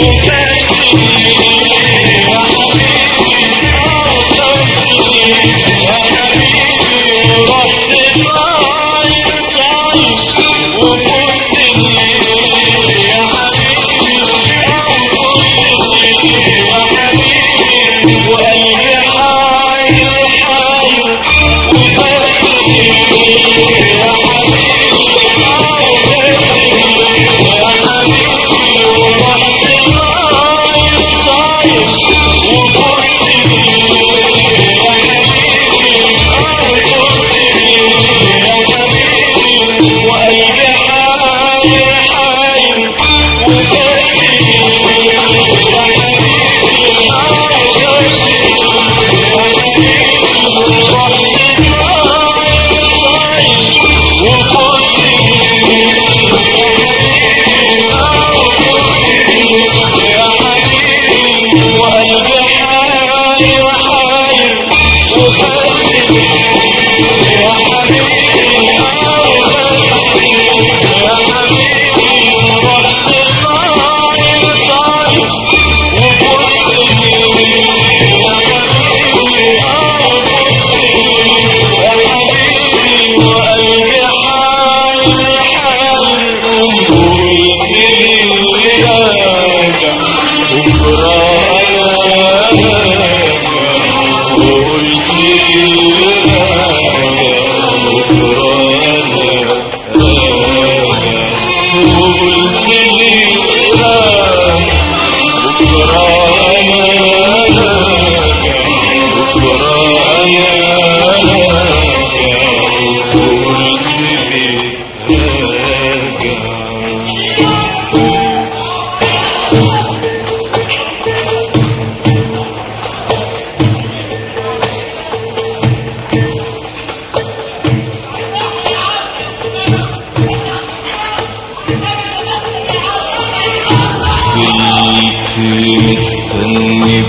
مستني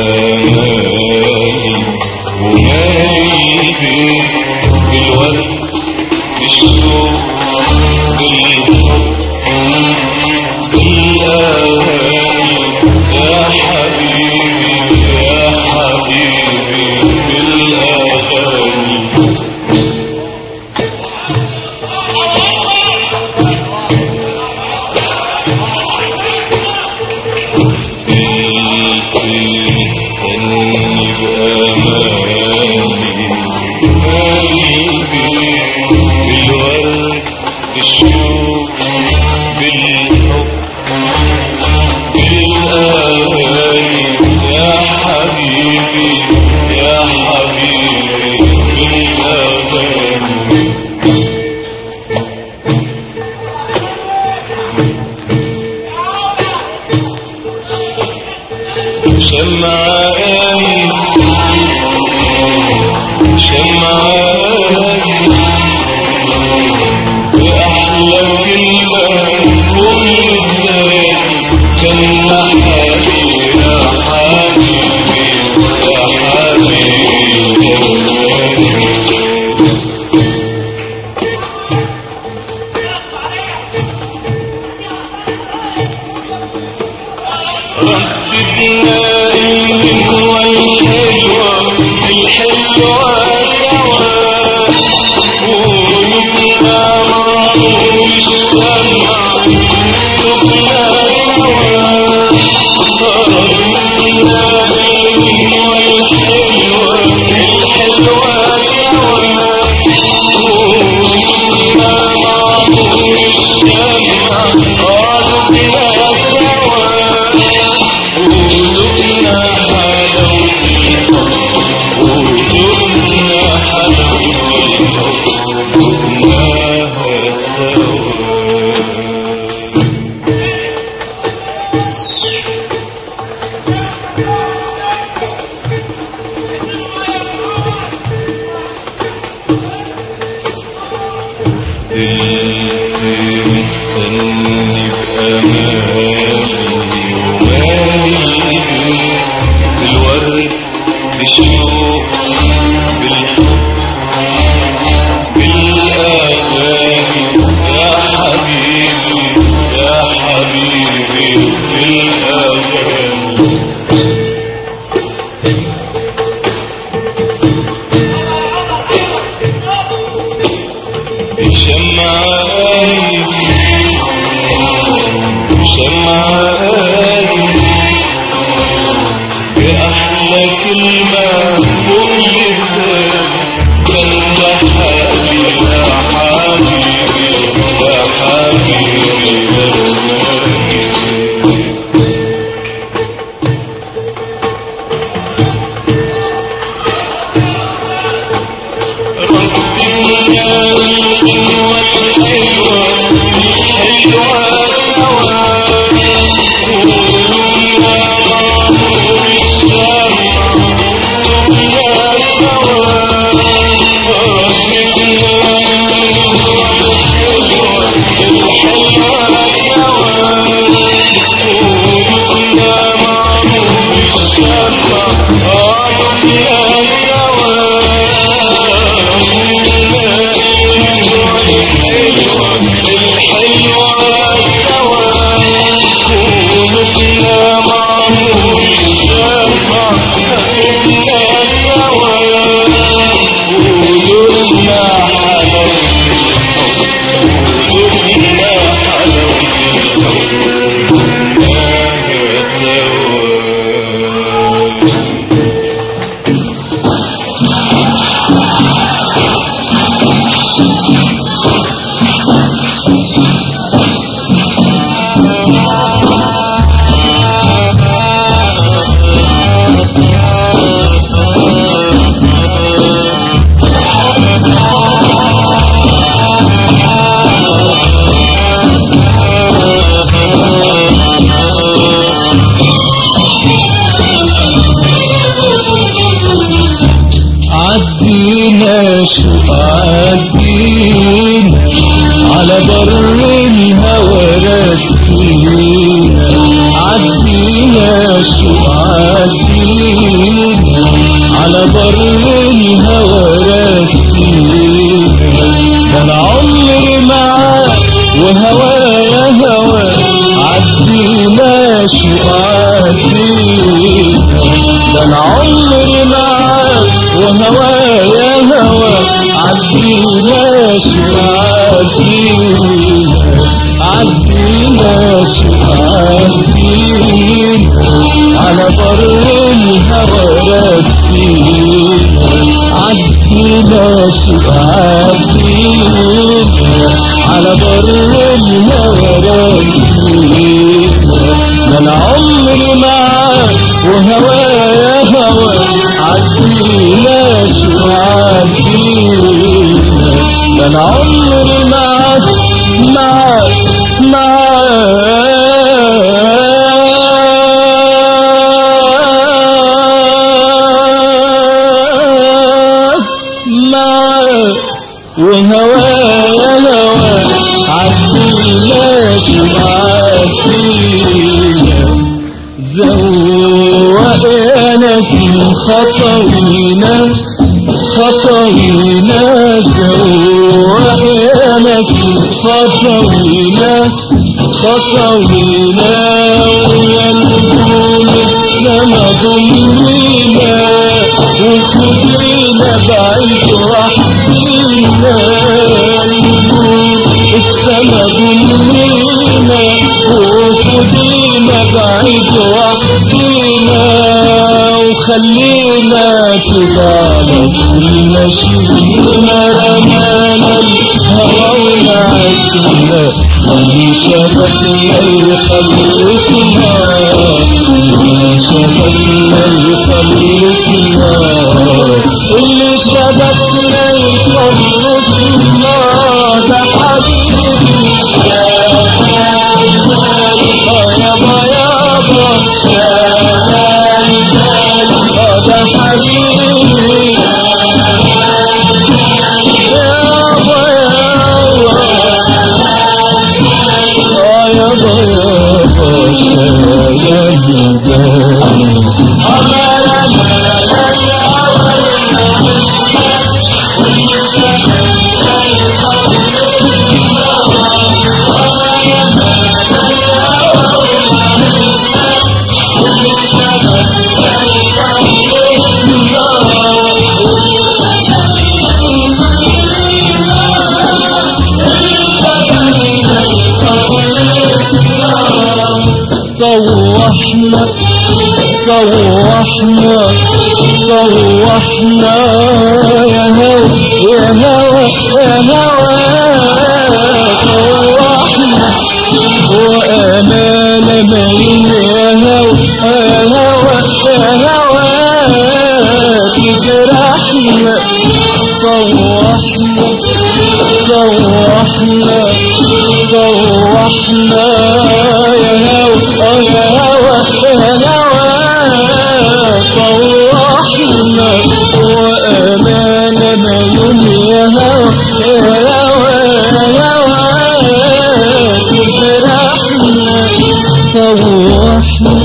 بأمالي ومالي البيت بالورد بالشوق بالحب بالأغاني يا حبيبي يا حبيبي بالأغاني مستني بأماني مالي بيك بالورد بالشوق بالحب بالأغاني يا حبيبي يا حبيبي بالأغاني شمعاني شمعاني بأحلى كلمة كل لساني كان حبيبي يا حبيبي يا حبيبي رددنا الغنوة الحلوة الحلوة سوا ونبنا معروف الشمع نبنا سوا رددنا الغنوة الحلوة الحلوة سوا ونبنا معروف الشمع نبنا سوا قلوبنا حلاوة الحب قلوبنا حلاوة الحب قلناها سوا فضلت مستني بأمالي ومالي بيك بالورد بالشوق بالحب بالأغاني يا حبيبي يا حبيبي بالأغاني معاني بأحلى كلمة فوق لسان كان ده حبيبي يا حبيبي يا حبيبي يا رماني عدينا شو عدينا على بر الهوى رسينا عدينا شو عدينا على بر الهوى رسينا ده انا عمري معاك وهوايا هوا عدينا شو عدينا ده انا عمري معاك وهوايا هوا عدينا شو عدينا عدينا شو عدينا على بر الهوى رسينا عدينا شو عدينا على بر الهوى رسينا ده انا عمري معاك وهوايا هوا عدينا شو عدينا ده انا عمري معاك معاك معاك معاك وهوايا هوا عدينا شو عدينا زوق يا نسيم خطوينا خطوينا زوق يا نسيم خطوينا خطوينا ويا نجوم السما ضمينا وخدينا بعيد وحدينا نجوم السما ضمينا وخدينا بعيد وحدينا وخلينا كده على طول ماشينا رمانا الهوى ونعسنا اللي شبكنا يخلصنا اللي شبكنا يخلصنا اللي شبكنا يخلصنا ده حبيبي يا يابا يابا يا ده حبيبي يابا يابا يابا يابا شايا طوحنا طوحنا طوحنا يا هوا يا هوا يا هوا طوحنا وأمانة بين يا هوا يا هوا يا هوا تجرحنا طوحنا طوحنا طوحنا يا هوا يا هوا يا هوا طوحنا وأمانة بين يا هوا يا هوا يا هوا تجرحنا طوحنا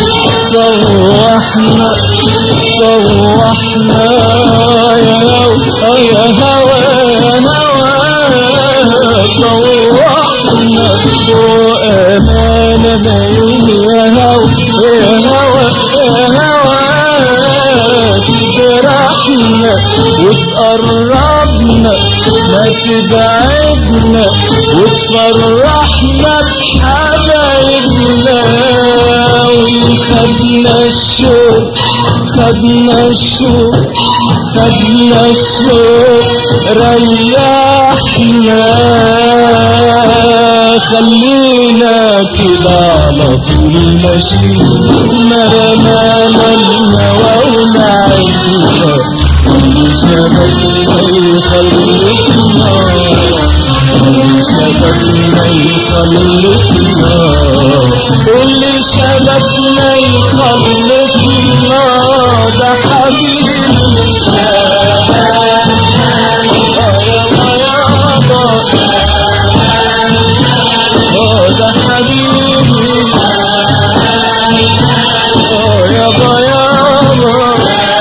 طوحنا طوحنا يا هوا يا هوا يا هوا طوحنا وأمانة بعيون يا هوا يا هوا يا هوا تجرحنا وتقربنا ما تبعدنا وتفرحنا بحبايبنا وخدنا الشوق خدنا الشوق خدنا الشوق ريحنا خلينا كده على طول ماشيين ما رمانا الهوى ونعزنا كل شبكنا يخلصنا كل شبكنا يخلصنا كل شبكنا يخلصنا ده حبيبي اه ده حبيبي اه يابا يابا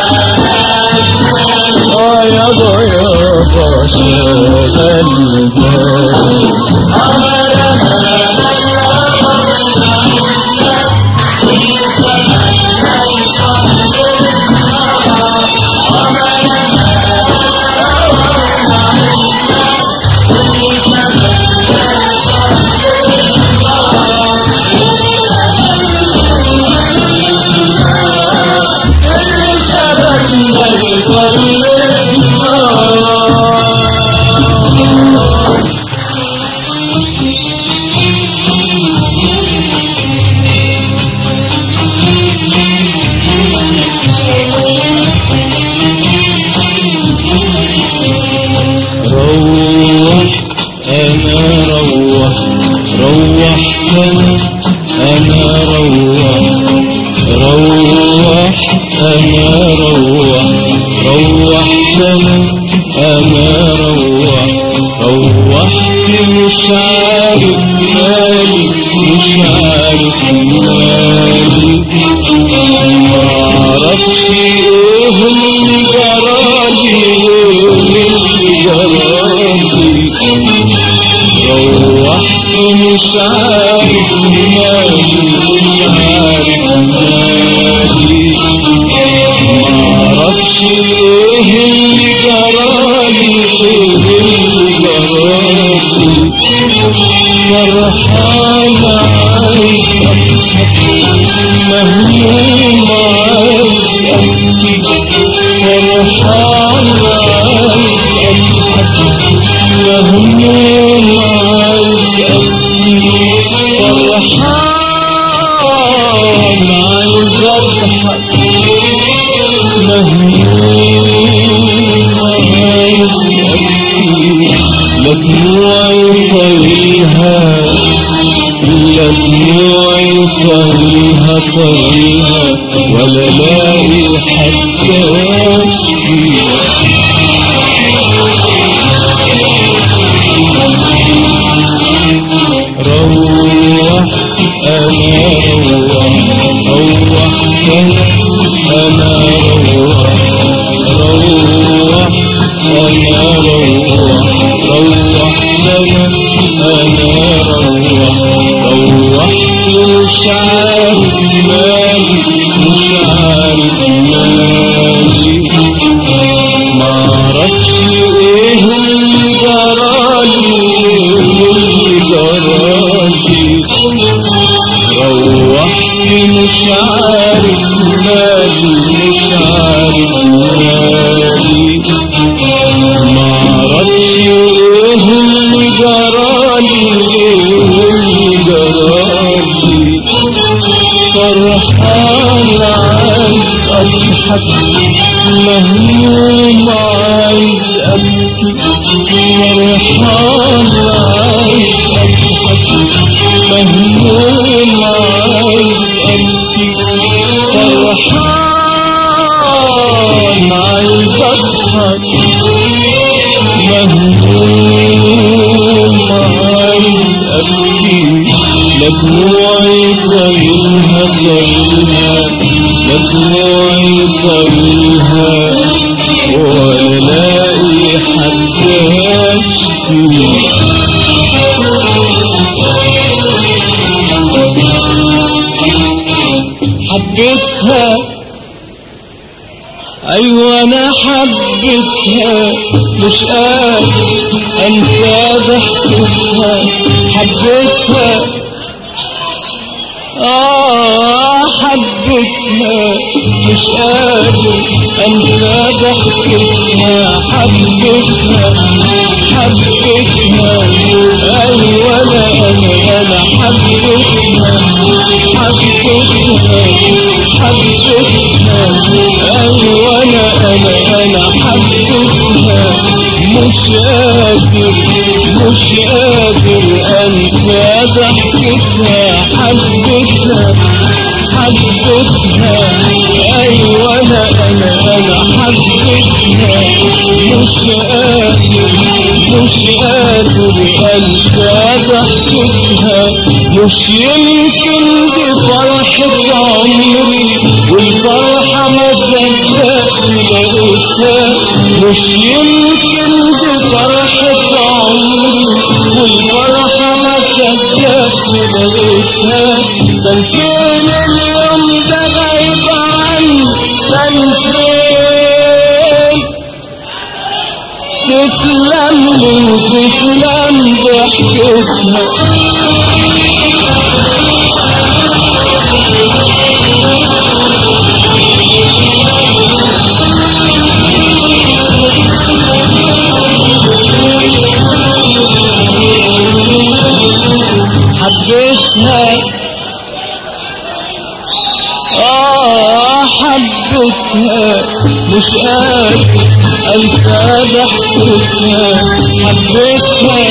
اه يابا يابا شغل بالي روح انا روح روح انا انا روح روح انا روح روح انا انا روح روحت مش عارف مالي مش عارف مالي معرفش ايه اللي جرالي ايه اللي جرالي روحت مش عارف مالي مش عارف مالي معرفش ايه اللي جرالي ايه اللي جرالي فرحان عايز اضحك مهموم عايز ابكي فرحان عايز اضحك مهموم عايز ابكي فرحان عايز اضحك مهموم عايز ابكي لا دموعي طريها لا دموعي طريها طريها ولا لاقي حتى اشكي روح انا روح روح انا انا روح روح انا روح روح لنا انا روح روحت مش عارف مالي مش عارف مالي معرفش ايه اللي جرالي ايه اللي جرالي روح وحدي مش عارف مالي مش عارف مالي معرفش ايه اللي جرالي ايه اللي جرالي فرحان عايز اضحك مهموم عايز ابكي فرحان عايز اضحك مهموم عايز ابكي فرحان عايز اضحك مهموم عايز ابكي لا دموعي طايلها طايلها لا دموعي طايلها ولا لاقي حد اشكي حبيتها ايوه انا حبيتها مش قادر انسى ضحكتها حبيتها آه حبيتها مش قادر أنسى ضحكتها حبيتها حبيتها أيوة أنا أنا أنا حبيتها حبيتها حبيتها أيوة أنا أنا أنا حبيتها مش قادر مش قادر أنسى ضحكتها حبيتها حبيتها أيوة أنا أنا أنا حبيتها مش قادر مش قادر أنسى ضحكتها مش يمكن دي فرحة عمري والفرحة ما صدقت لقيتها مش يمكن دي فرحة عمري والفرحة ما صدقت لقيتها كان فين اليوم ده غايب عني كان فين تسلم لي وتسلم ضحكتها حبيتها آه حبيتها مش قادر أنسى ضحكتها حبيتها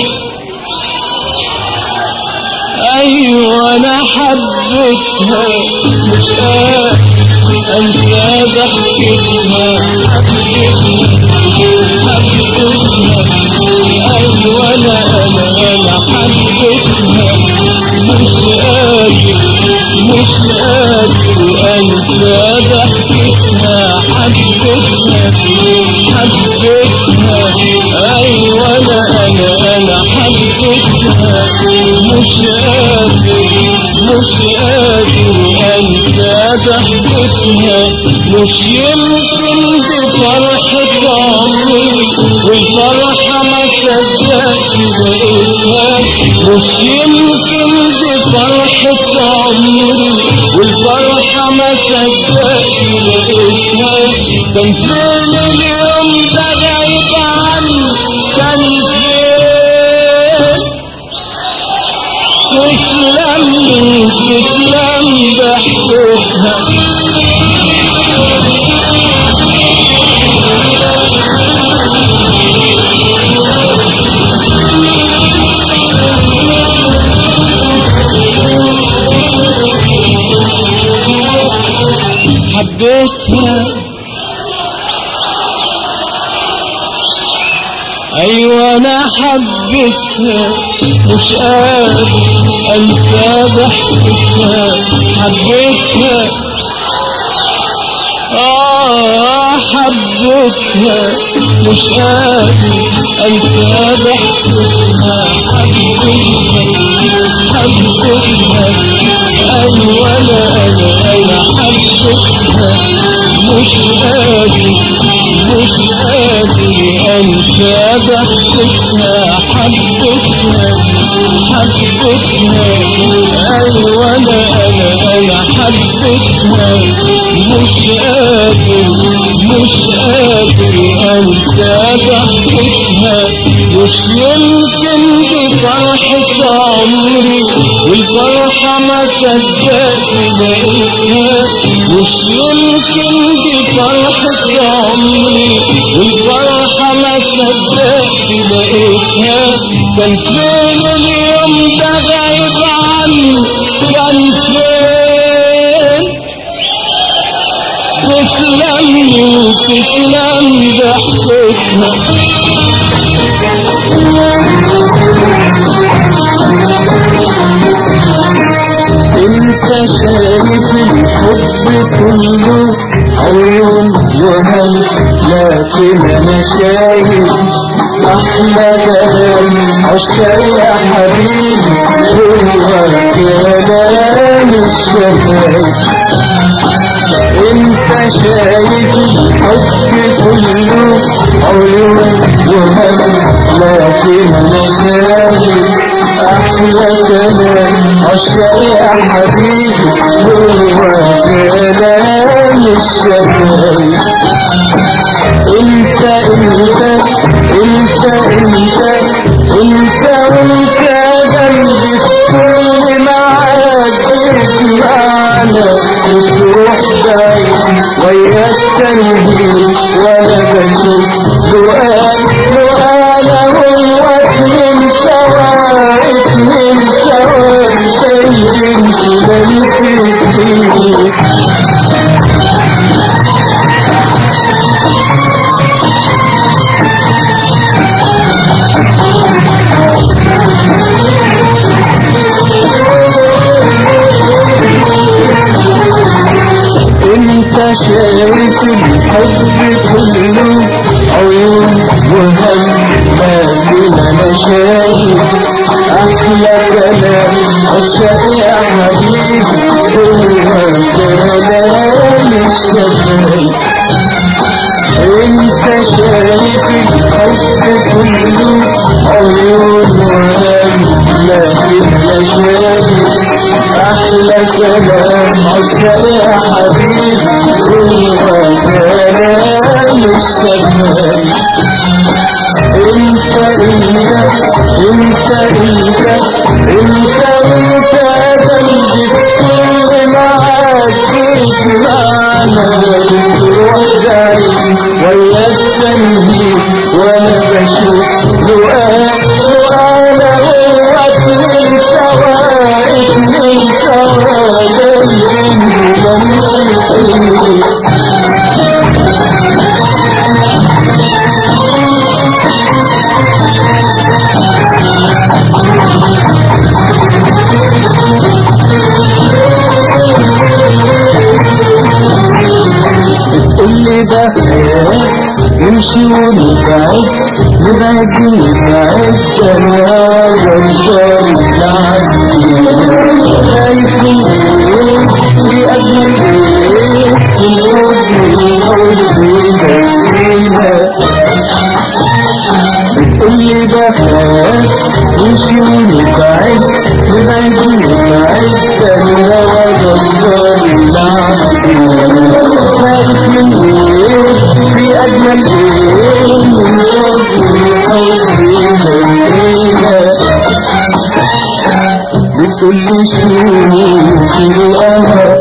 أيوة أنا حبيتها مش قادر أنسى ضحكتها حبيتها حبيتها أيوة أنا أنا أنا حبيتها مش قادر مش قادر أنسى ضحكتها حبيتها حبيتها أيوة أنا أنا أنا حبيتها مش قادر مش قادر أنسى ضحكتها مش يمكن دي فرحة عمري والفرحة ما صدقت لقيتها مش يمكن دي فرحة عمري والفرحة ما صدقت لقيتها كان فين اليوم ده غايب عني كان فين تسلم لي تسلم ضحكتها حبيتها ايوه انا حبيتها مش قادر انسى ضحكتها حبيتها آه حبيتها مش قادر أنسى ضحكتها حبيتها حبيتها أيوة أنا أنا أنا حبيتها مش قادر مش قادر انسى ضحكتها حبتها حبتها ايوه انا انا انا حبتها مش قادر مش قادر انسى ضحكتها مش يمكن دي فرحة عمري والفرحة ما صدقت لقيتها مش يمكن دي فرحة عمري والفرحة ما صدقت لقيتها كان فين اليوم ده غايب عني كان فين تسلم وتسلم ضحكتها انت شايف الحب كله عيون وهم لكن انا شايف احلى كلام عشاق يا حبيبي هو كلام الشفايف انت شايف الحب كله عيون وهم لكن انا شايف احلى كلام عشاق يا حبيبي هو كلام الشفايف انت انت انت انت انت وانت جنبي في كل معاك بتسمعنا وتروح بعيد ويا التنهيد وانا بشوف دعاء دعاء هو اتنين سوا اتنين سوا سايبين كده نسيت انت شايف الحب كله عيون وهم لكن انا شايف احلى كلام عشاق يا حبيبي هو كلام الشفايف انت شايف الحب كله عيون وهم لكن انا شايف احلى كلام عشاق يا حبيبي هو كلام الشفايف انت انت انت انت انت وانت قلبي في كل معاك تسمعنا وتروح جاي ويا التنهيد وانا بشوف دعاء دعاء هو اتنين سوا اتنين سوا جايين ومنطقين اللي ده حياة يمشي ونبعد نبعد نبعد انا غدار العدي خايف من ايه دي اجمل ايه من حب الحب بتقولي بخاف نمشي ونبعد نبعد نبعد انا غدار العدي خايف من ايه في اجمل ايه من حب الحب بتقولي شوفي القمر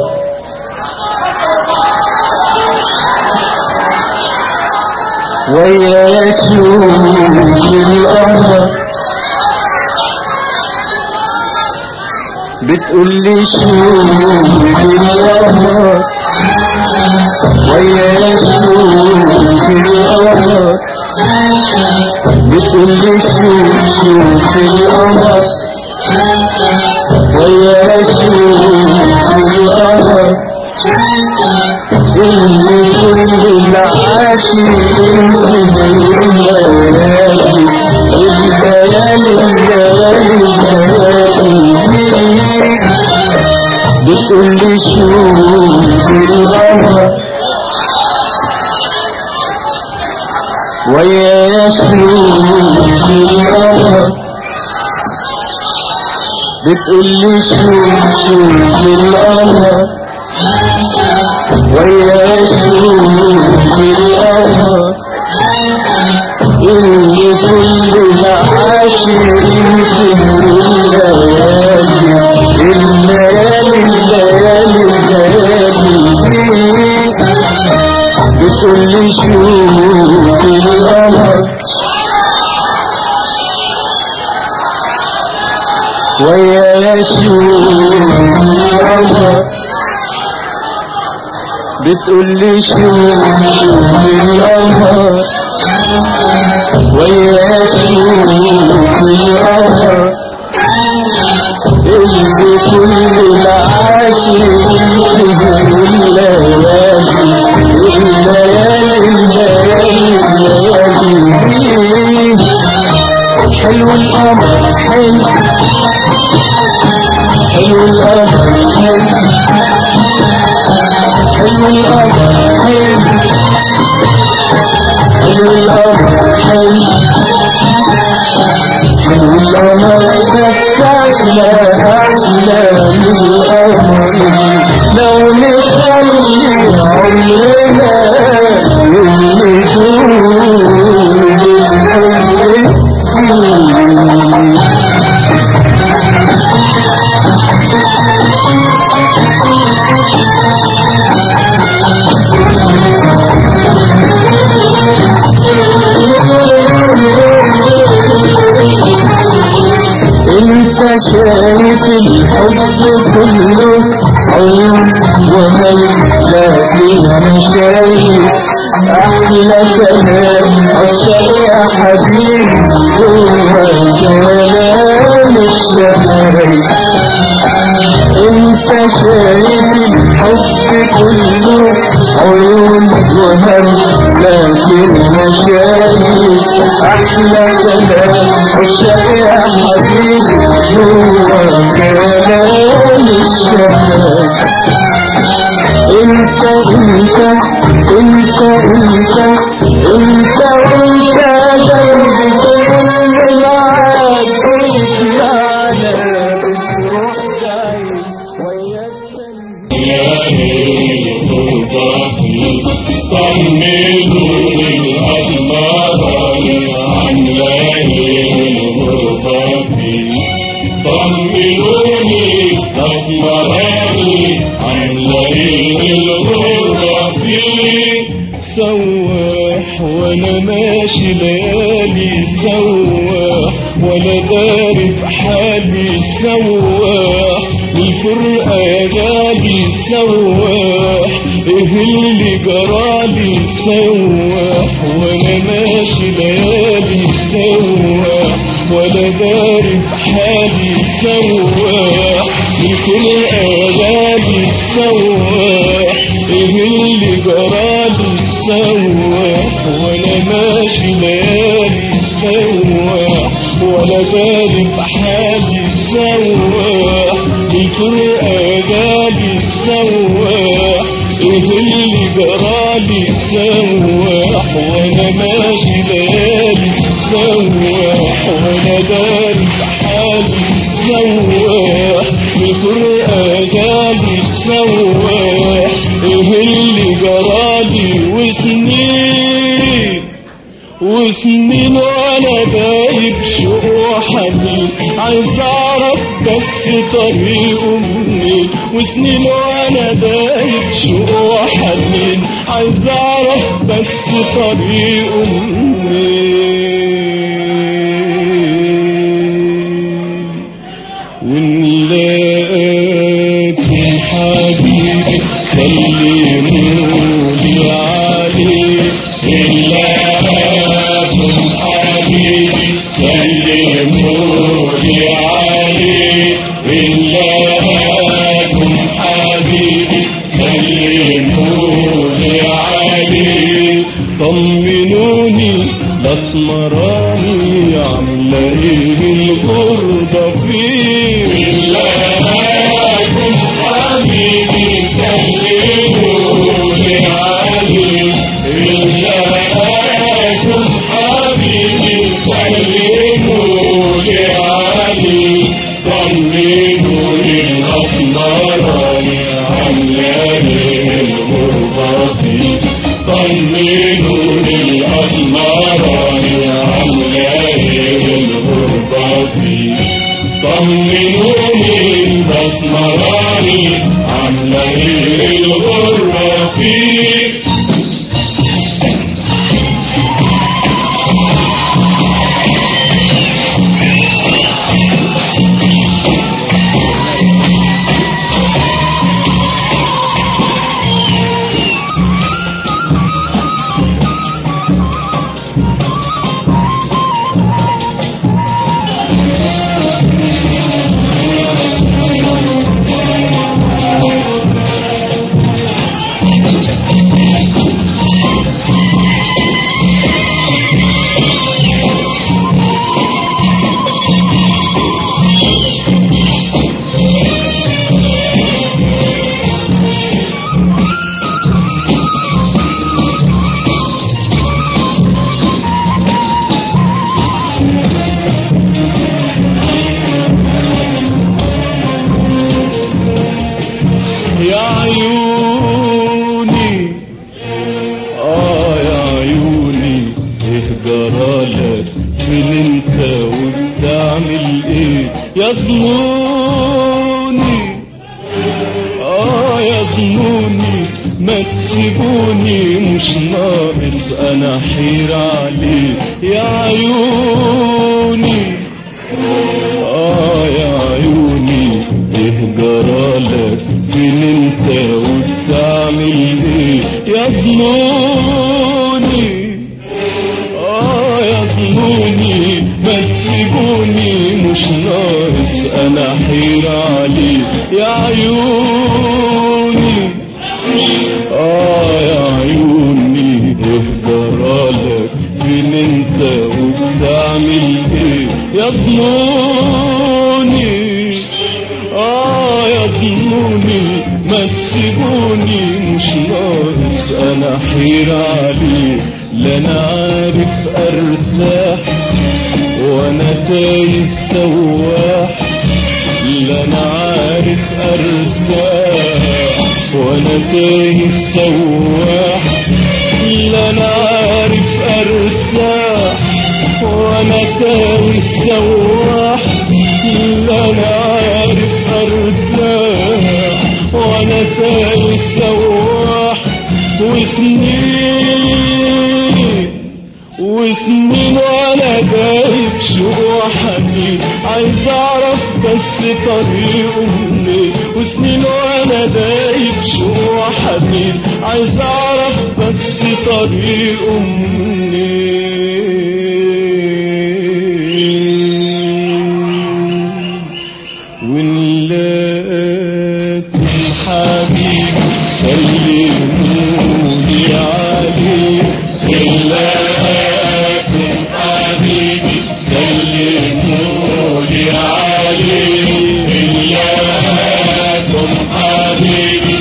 ويا يشوف القمر بتقولي شوف القمر ويا يشوف القمر بتقولي شوف شوف القمر ويا يشوف القمر إني كل العاشقين الليالي الليالي الليالي بتقولي شوف القمر ويا ويا شوف القمر بتقول لي شوف شوف القمر ويا شوف القمر اللي كل العاشرين في الليالي الليالي الليالي الليالي دي بتقول لي شوف القمر ويا شوف القمر بتقول لي شوف شوف القمر ويا شوف القمر اللي كل العاشقين الليالي الليالي الليالي الليالي حلو القمر حلو حلو القمر حلو حلو القمر حلو حلو القمر حلو حلو القمر بس احلى احلى من القمر لو نخلي عمرنا النجوم انت شايف الحب كله عيون وهل لكن انا شايف احلى كلام عشان يا حبيبي هو كلام الشمال انت شايف الحب كله عيون وهم لكن انا شايف احلى كلام عشان يا حبيبي هو كلام الشمال انت انت انت انت انت انت جنبي كل العاد انت على بتروح جاي وياك طمنوني أسمراني عن ليل الغربة سواح وانا ماشي ليالي سواح وانا داري بحالي سواح الفرقة يا غالي سواح ايه اللي جرالي سواح وانا ماشي ليالي سواح ولا داري بحالي سواح الكل اغاني سواح ايه اللي جرالي سواح وانا ماشي ليالي سواح ولا داري بحالي سواح الفرقة جالي سواح ايه اللي جرالي سواح وانا ماشي ليالي سواح وانا داري بحالي سواح الفرقة جالي سواح ايه اللي جرالي وسنين وسنين وانا دايب شوق وحنين عايز اعرف بس طريقه منين وسنين وانا دايب شوق وحنين عايز اعرف بس طريقه منين ونلاقيكم حبيبي سلمولي عليه نلاقيكم حبيبي سلمولي عليه نلاقيكم حبيبي سلمولي عليه طمنوني الاسمراني عامله ايه الغربه فيه نلاقيكم حبيبي سلمولي عليه نلاقيكم حبيبي عيوني اه يا عيوني ايه جرالك فين انت وبتعمل ايه يا ظنوني اه يا ظنوني ما تسيبوني مش ناقص انا حير عليه يا عيوني اه يا عيوني ايه جرالك فين انت وبتعمل ايه يا ظنوني اه يا ظنوني ما تسيبوني مش ناقص انا حير عليه يا عيوني اه يا عيوني ايه جرالك فين انت وبتعمل ايه يا ظنوني اه يا ظنوني ما تسيبوني مش ناقص انا حير عليه لا انا عارف ارتاح وانا تايه سواح لا انا عارف ارتاح وانا تايه سواح لا انا عارف ارتاح وانا تايه سواح لا انا عارف ارتاح وانا تايه سواح وسنين وسنين وانا جايب شوق وحنين عايز اعرف بس طريقه منين وسنين وانا دايب شوق وحنين عايز اعرف بس طريقه منين ونلاقي حبيبي سلموني عليه نلاقي حبيبي سلموني عليه نلاقي حبيبي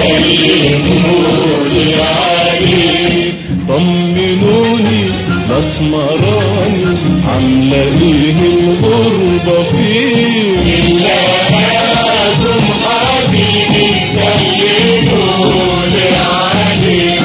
سلموني عليه طمنوني مسمراني عاملة ايه الغربة فيه نلاقي حبيبي سلموني عليه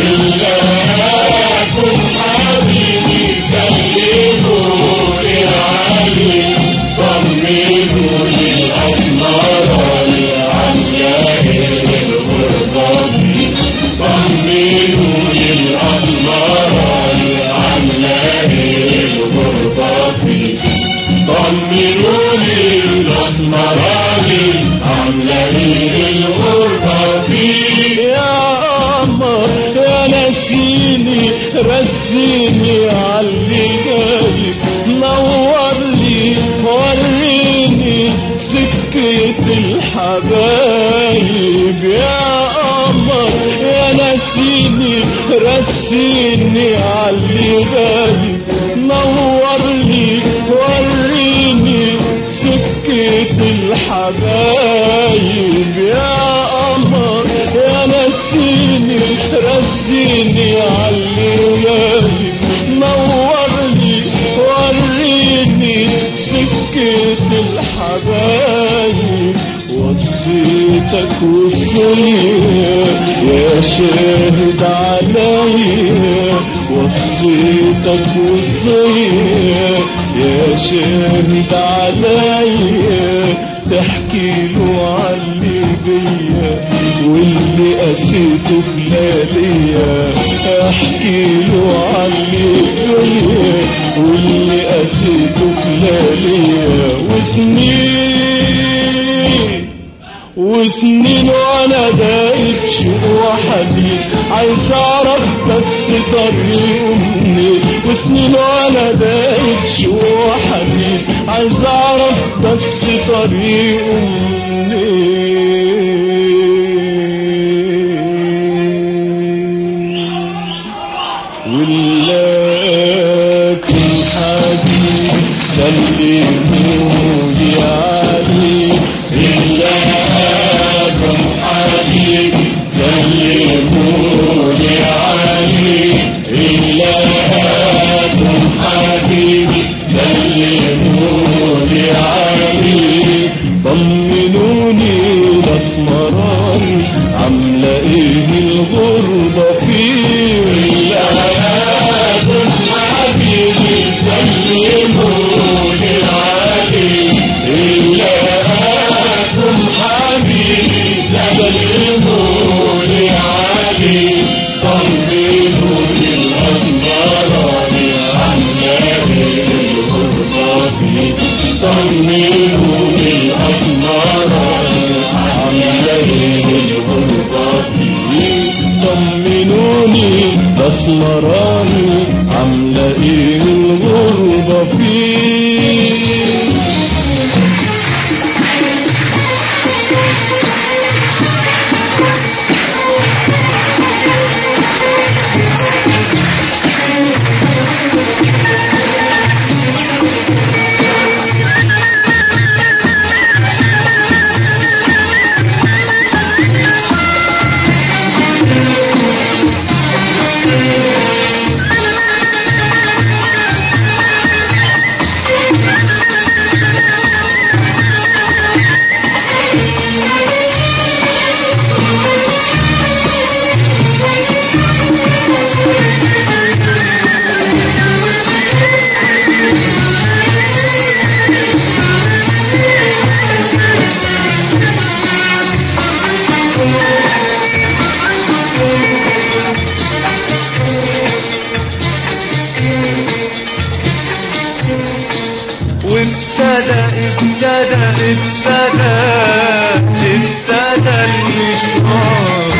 نلاقي حبيبي سلموني عليه طمنوني الأسمراني عاملة ايه الغربة فيه طمنوني الأسمراني عاملة ايه الغربة فيه طمنوني الأسمراني عاملة ايه الغربة فيه يا قمر يا نسيني رسيني عاللي جاي نور لي وريني سكة الحبايب يا قمر يا نسيني رسيني عاللي غايب نور لي وريني سكة الحبايب يا قمر يا نسيني رسيني عاللي غايب نور لي وريني سكة الحبايب وصيتك وصية يا شاهد عليا وصيتك وصية يا شاهد عليا تحكي له عاللي بيا واللي قسيته في لياليا احكي له عاللي بيا واللي قسيته في لياليا وسنين وسنين وانا دايب شوق وحنين عايز اعرف بس طريقه منين وسنين وانا دايب شوق وحنين عايز اعرف بس طريقه منين ولكن حبيبي سلموني عليه إلاكم حبيبي سلموني عليه إلاكم حبيبي سلموني عليه طمنوني الأسمراني عم ايه الغربة فيه إلهكم حبيبي سلموني عليه إلهكم حبيبي سلموني عليه طمنوني الأسمراني عمالي الغربة فيه طمنوني الأسمراني عمالي الغربة فيه طمنوني أسمراني عاملة إيه الغربة فيه وابتدى ابتدى ابتدى ابتدى المشوار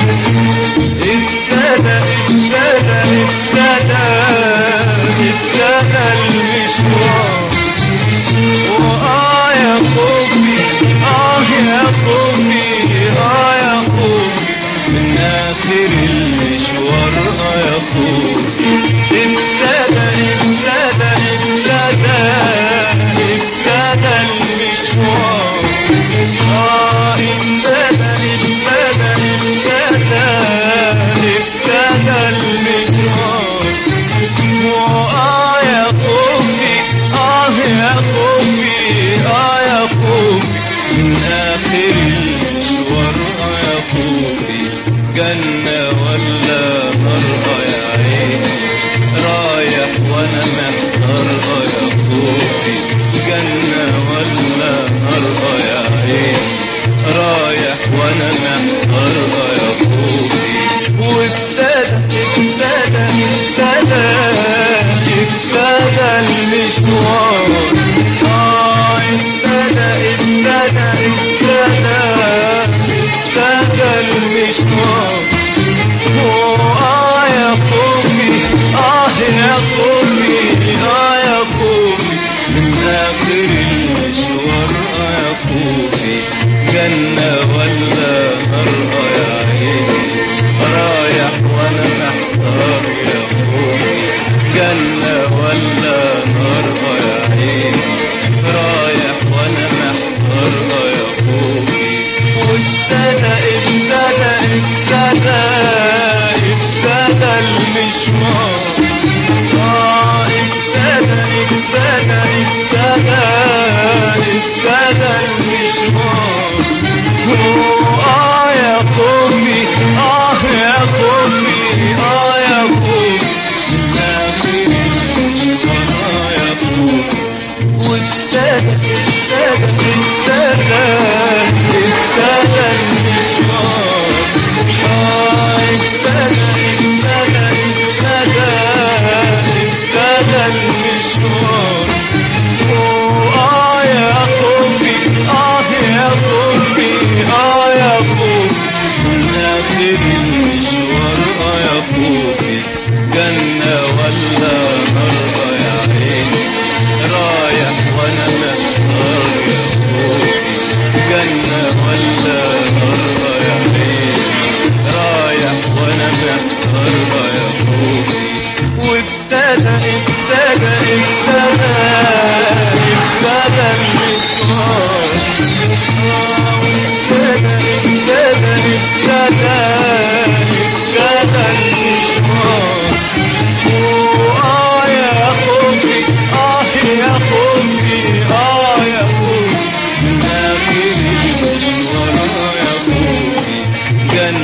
ابتدى ابتدى ابتدى ابتدى المشوار وآه يا خوفي آه يا خوفي آه يا خوفي من آخر المشوار آه يا خوفي ابتدى ابتدى ابتدى ابتدى المشوار آه ابتدى ابتدى ابتدى ابتدى المشوار وآه يا خوفي آه يا خوفي آه يا خوفي من آخر المشوار آه يا خوفي جنة ولا نار آه يا عيني رايح وأنا محتار آه يا خوفي جنة ولا نار آه يا عيني رايح وأنا محتار آه يا خوفي وابتدى ابتدى ابتدى ابتدى المشوار آه ابتدى ابتدى ابتدى ابتدى المشوار آه يا خوفي آه يا خوفي آه يا خوفي من آخر المشوار آه يا خوفي جنة ولا نار آه يا عيني رايح وأنا محتار يا خوفي جنة ولا نار آه يا عيني رايح وأنا محتار آه يا خوفي وابتدى ابتدى ابتدى ابتدى المشوار آه ابتدى ابتدى ابتدى ابتدى المشوار آه يا خوفي آه يا خوفي آه يا خوفي من آخر المشوار آه يا خوفي وابتدى ابتدى ابتدى ابتدى المشوار آه ابتدى ابتدى ابتدى ابتدى المشوار آه يا خوفي آه يا خوفي آه يا خوفي من آخر المشوار آه يا خوفي جنة ولا نار آه يا عيني رايح وأنا محتار يا خوفي جنة ولا نار آه يا عيني رايح وأنا محتار آه يا خوفي وابتدى ابتدى ابتدى ابتدى المشوار آه، ابتدى ابتدى ابتدى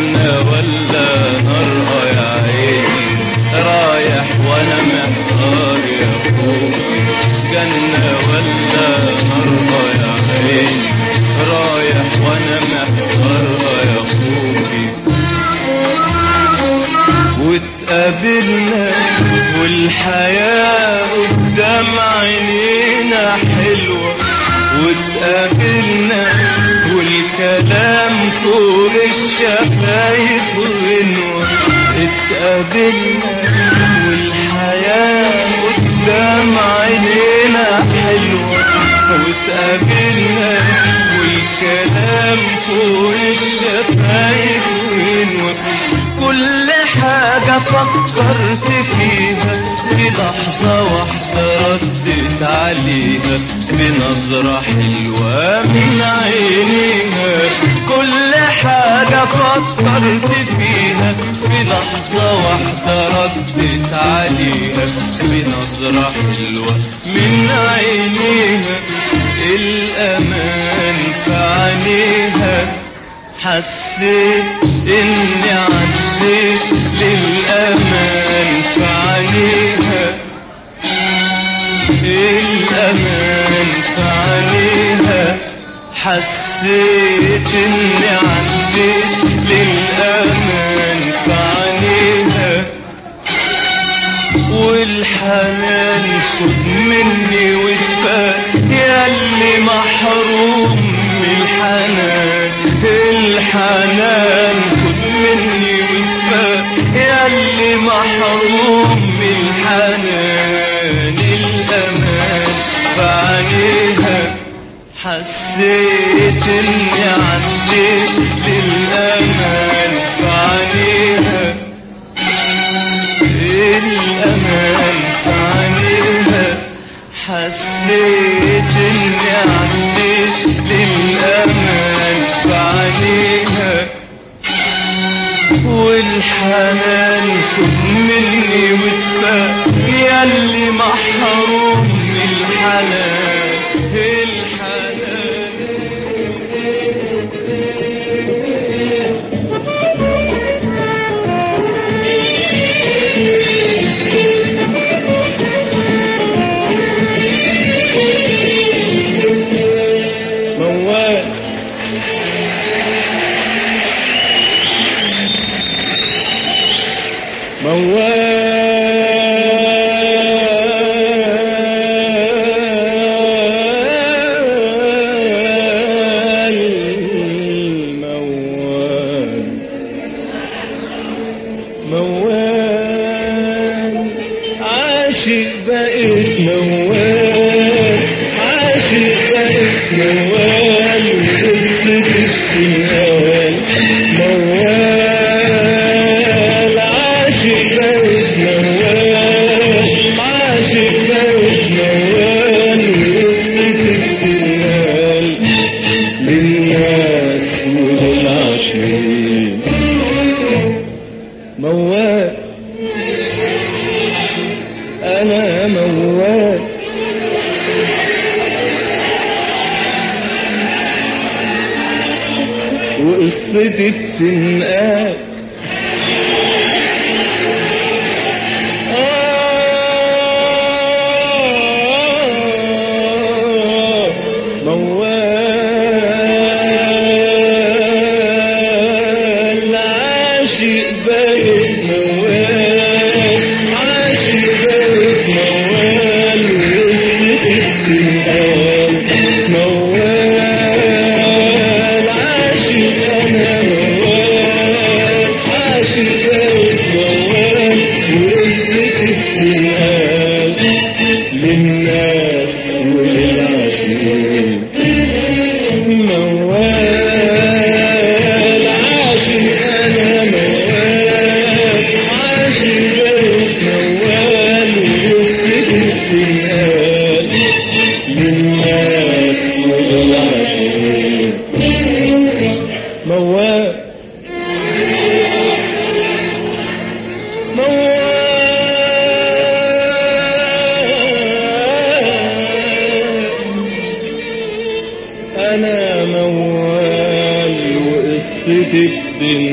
جنة ولا نار آه يا عيني رايح وانا محتار يا اخوي جنة ولا نار آه يا عيني رايح وانا محتار آه يا اخوي واتقابلنا والحياة قدام عينينا حلوة واتقابلنا والكلام فوق الشفايف غنوة اتقابلنا والحياة قدام عينينا حلوة واتقابلنا والكلام فوق الشفايف غنوة كل حاجة فكرت فيها في لحظة واحدة ردت عليها بنظرة حلوة من عينيها كل حاجة فكرت فيها في لحظة واحدة ردت عليها بنظرة حلوة من عينيها الأمان في عينيها حسيت اني عديت للامان في عينيها الامان في عينيها حسيت اني عديت للامان في عينيها والحنان خد مني وادفى ياللي محروم من الحنان الحنان خد مني وادفى ياللي محروم من الحنان الامان فعنيها حسيت اني عديت للامان فعنيها الأمان عليها حسيت إني عديت للأمان عليها والحنان خد مني وادفى ياللي محروم من الحنان الحنان موال موال موال موال عاشق بقيت موال عاشق بقيت موال موال موال عاشق بقيت موال عاشق بقيت موال موال للناس وللعشرين موال أنا موال وقصتي بتنقال آه موال عاشق بقيت موال عاشق بقيت موال وقصتي بتنقال موال عاشق أنا موال عاشق بقيت موال وقصتي بتنقال للناس وللعاشقين موال عاشق انا موال عاشق بقيت موال ويثبت الدنيا للناس وللعاشقين موال موال أنا موال وقصتي بتنقال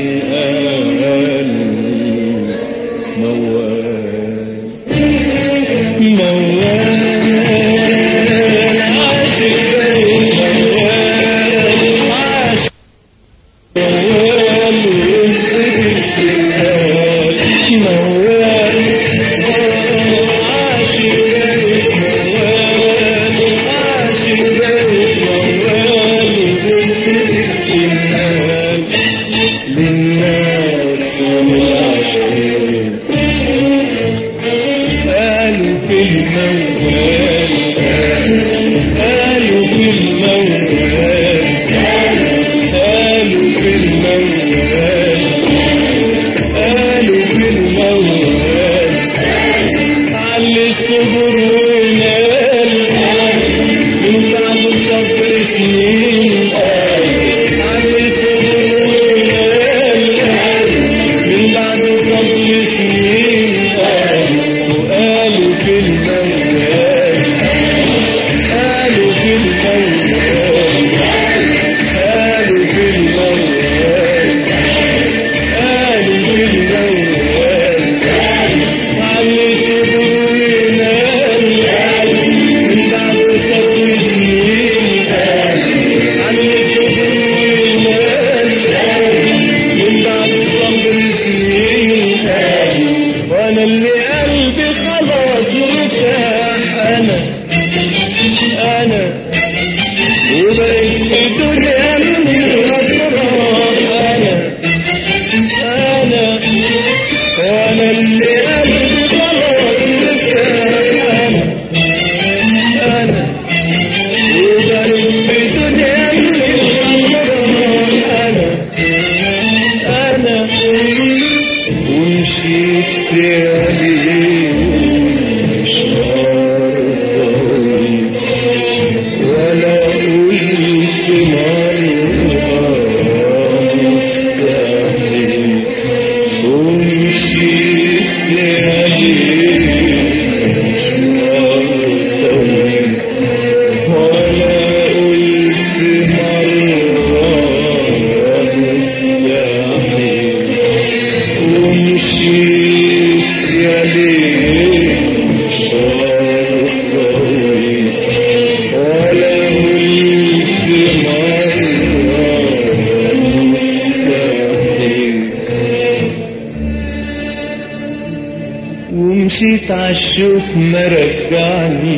ومشيت عالشوك ما رجعني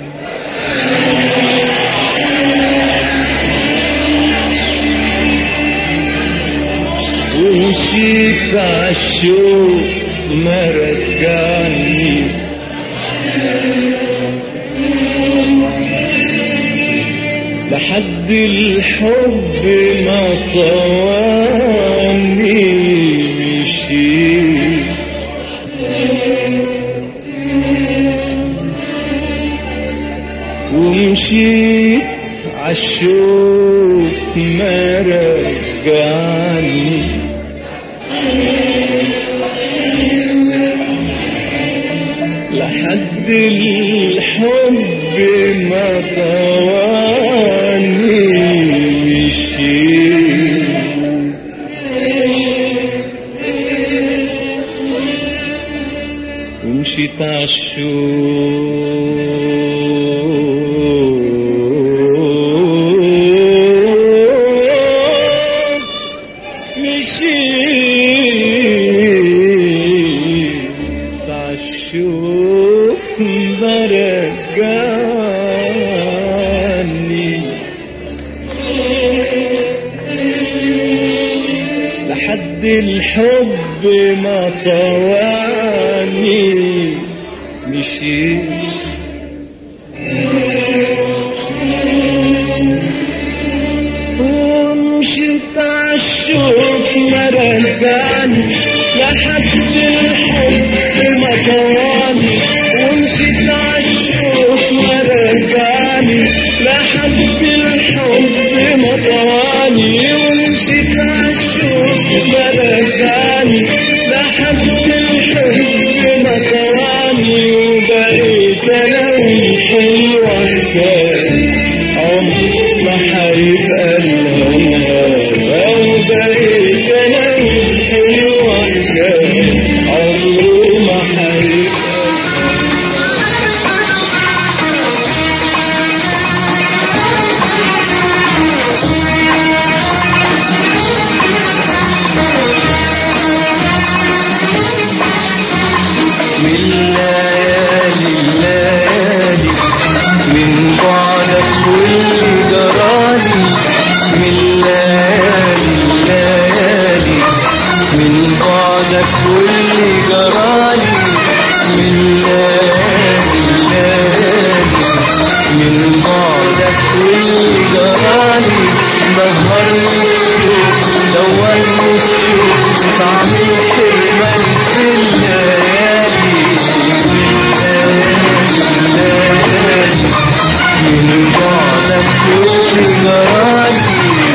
ومشيت عالشوك ما رجعني لحد الحب ما طواني مشيت ومشيت عالشوق ما رجعني لحد الحب ما طواني مشيت ومشيت عالشوق مشيت عالشوق برجعني لحد الحب ما طواني مشيت ومشيت عالشوق ما رجعني لحد الحب ما طواني ومشيت عالشوق ما رجعني لحد الحب ما طواني ومشيت عالشوق ما رجعني لحد الحب ما طواني وبقيت انا والحلوة حكاية عمري ما هيبقى لها او بقيت انا والحلوة بعدك واللي جرالي من ليالي من بعدك واللي جرالي نهرني الشوق دواني الشوق طعم الحرمان في الليالي الليالي من بعدك واللي جرالي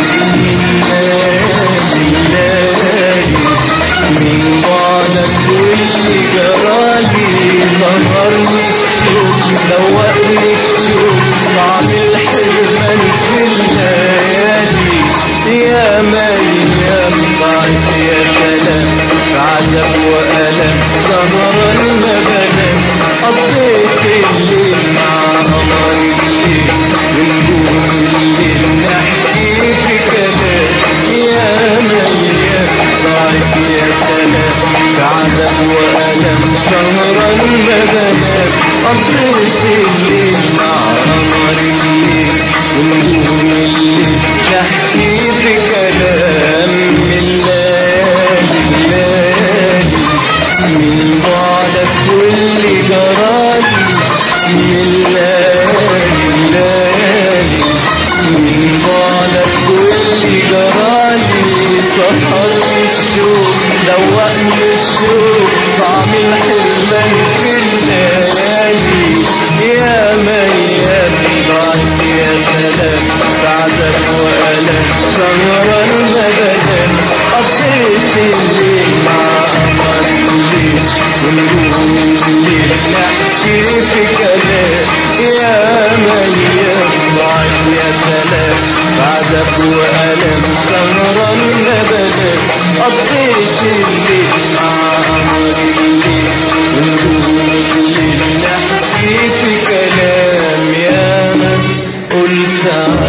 الليالي من بعدك واللي جرالي ظهرني الشوق دوقني الشوق طعم الحرمان في الليالي يا مريم ضعت يا كلام عذاب وألم سهرا ما بنام قضيت الليل مع قمر الليل ونقول الليل نحكي في كلام يا مريم ضعت يا سلام عذاب وألم سهرا ما بنام قضيت الليل مع قمر الليل ونقول الليل نحكي في كلام من ليالي ليالي من بعدك واللي جرالي من ليالي ليالي من بعدك واللي جرالي سهرني الشوق دوقني الشوق طعم الحرمان في الليالي يا ميام ضاعت يا سلام بعدك وألم سهرا مبدا قضيت الليل مع قمر الليل ونقول الليل نحكي في كلام يا ميام ضاعت يا سلام بعدك وألم سهرا مبدا قضيت الليل مع قمر الليل ونقول الليل نحكي في كلام يا من قلت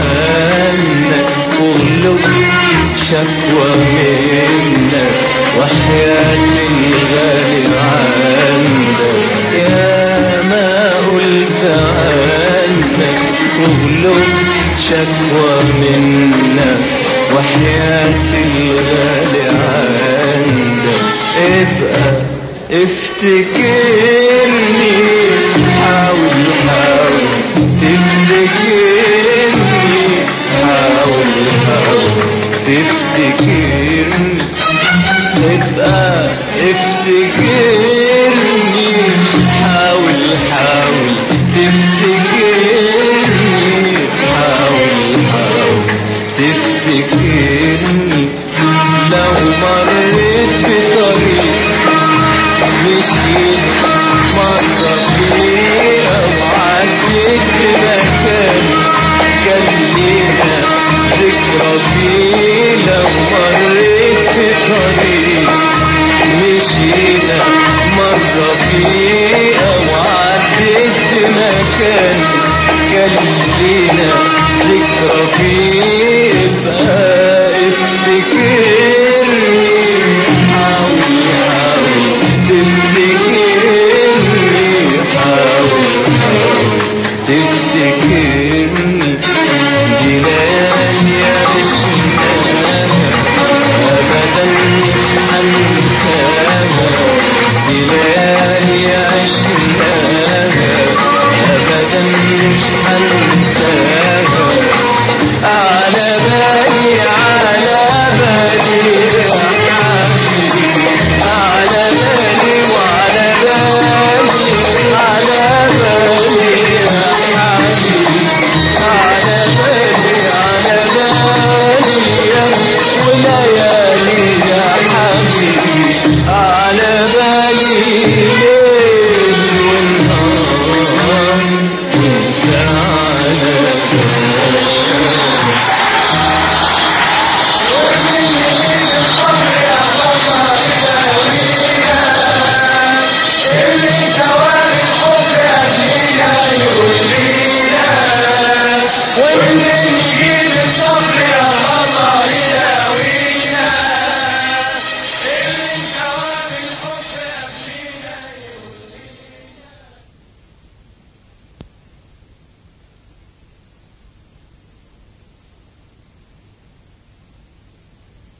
عنك قلوب شكوى منك وحياتي الغالي عندك يا ما قلت عنك قلوب شكوى منك وحياتي الغالي عندك ابقى افتكرني حاول حاول تفتكرني حاول حاول تفتكرني ابقى افتكرني حاول حاول تفتكرني حاول حاول تفتكرني لو مريت في طريق مشيت مرة فيها وعديت بمكان كان لينا ذكرى فيه لو مريت في طريق مشينا مرة فيها وعديت بمكان كان لينا ذكرى فيه